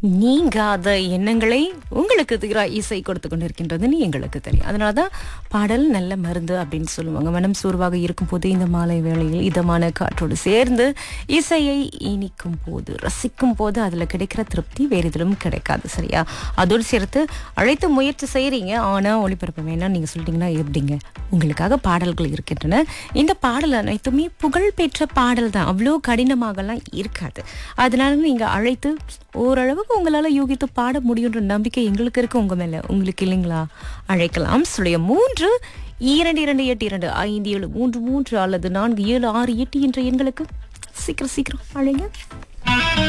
நீங்காத எண்ணங்களை உங்களுக்கு தீரா இசை கொடுத்து கொண்டிருக்கின்றதுன்னு எங்களுக்கு தெரியும் அதனாலதான் பாடல் நல்ல மருந்து அப்படின்னு சொல்லுவாங்க மனம் சோர்வாக இருக்கும் போது இந்த மாலை வேளையில் இதமான காற்றோடு சேர்ந்து இசையை இனிக்கும் போது ரசிக்கும் போது அதுல கிடைக்கிற திருப்தி வேறு எதிலும் கிடைக்காது சரியா அதோடு சேர்த்து அழைத்து முயற்சி செய்றீங்க ஆனா ஒளிபரப்ப வேணாம் நீங்க சொல்லிட்டீங்கன்னா எப்படிங்க உங்களுக்காக பாடல்கள் இருக்கின்றன இந்த பாடல் அனைத்துமே புகழ்பெற்ற பாடல் தான் அவ்வளோ கடினமாகலாம் இருக்காது அதனால நீங்க அழைத்து ஓரளவுக்கு உங்களால யூகித்து பாட முடியுன்ற நம்பிக்கை எங்களுக்கு இருக்கு உங்க மேல உங்களுக்கு இல்லைங்களா அழைக்கலாம் சுடைய மூன்று இரண்டு இரண்டு எட்டு இரண்டு ஐந்து ஏழு மூன்று மூன்று அல்லது நான்கு ஏழு ஆறு எட்டு என்ற எண்களுக்கு சீக்கிரம் சீக்கிரம் அழைங்க